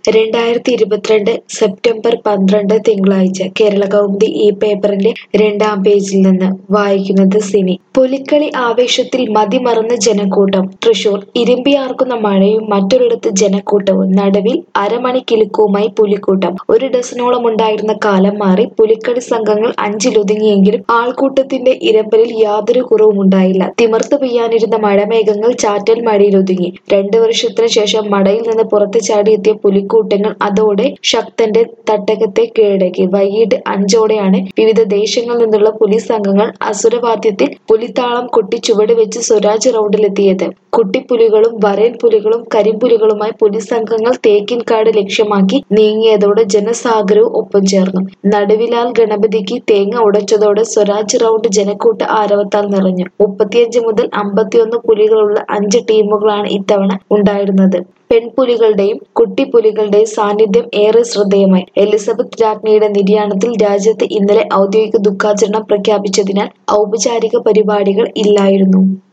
രണ്ടായിരത്തി ഇരുപത്തിരണ്ട് സെപ്റ്റംബർ പന്ത്രണ്ട് തിങ്കളാഴ്ച കേരള കൗമുദി ഈ പേപ്പറിന്റെ രണ്ടാം പേജിൽ നിന്ന് വായിക്കുന്നത് സിനി പുലിക്കളി ആവേശത്തിൽ മതിമറന്ന ജനക്കൂട്ടം തൃശൂർ ഇരിമ്പിയാർക്കുന്ന മഴയും മറ്റൊരിടത്ത് ജനക്കൂട്ടവും നടുവിൽ അരമണിക്കിലുക്കവുമായി പുലിക്കൂട്ടം ഒരു ഡസനോളം ഉണ്ടായിരുന്ന കാലം മാറി പുലിക്കളി സംഘങ്ങൾ അഞ്ചിലൊതുങ്ങിയെങ്കിലും ആൾക്കൂട്ടത്തിന്റെ ഇരമ്പലിൽ യാതൊരു കുറവും ഉണ്ടായില്ല തിമിർത്ത് പെയ്യാനിരുന്ന മഴമേഘങ്ങൾ ചാറ്റൽ മഴയിലൊതുങ്ങി രണ്ടു വർഷത്തിനു ശേഷം മടയിൽ നിന്ന് പുറത്തു ചാടിയെത്തിയ പുലിക്കൂട്ടങ്ങൾ അതോടെ ശക്തന്റെ തട്ടകത്തെ കീഴടക്കി വൈകിട്ട് അഞ്ചോടെയാണ് വിവിധ ദേശങ്ങളിൽ നിന്നുള്ള പുലി സംഘങ്ങൾ അസുരവാദ്യത്തിൽ പുലിത്താളം കൊട്ടി ചുവട് വെച്ച് സ്വരാജ് റൗണ്ടിലെത്തിയത് കുട്ടിപ്പുലികളും വരയൻ പുലികളും കരിമ്പുലികളുമായി പുലി സംഘങ്ങൾ തേക്കിൻകാട് ലക്ഷ്യമാക്കി നീങ്ങിയതോടെ ജനസാഗരവും ഒപ്പം ചേർന്നു നടുവിലാൽ ഗണപതിക്ക് തേങ്ങ ഉടച്ചതോടെ സ്വരാജ് റൗണ്ട് ജനക്കൂട്ട ആരവത്താൽ നിറഞ്ഞു മുപ്പത്തിയഞ്ച് മുതൽ അമ്പത്തിയൊന്ന് പുലികളുള്ള അഞ്ച് ടീമുകളാണ് ഇത്തവണ ഉണ്ടായിരുന്നത് പെൺപുലികളുടെയും കുട്ടിപ്പുലികളുടെയും സാന്നിധ്യം ഏറെ ശ്രദ്ധേയമായി എലിസബത്ത് രാജ്ഞിയുടെ നിര്യാണത്തിൽ രാജ്യത്ത് ഇന്നലെ ഔദ്യോഗിക ദുഃഖാചരണം പ്രഖ്യാപിച്ചതിനാൽ ഔപചാരിക പരിപാടികൾ ഇല്ലായിരുന്നു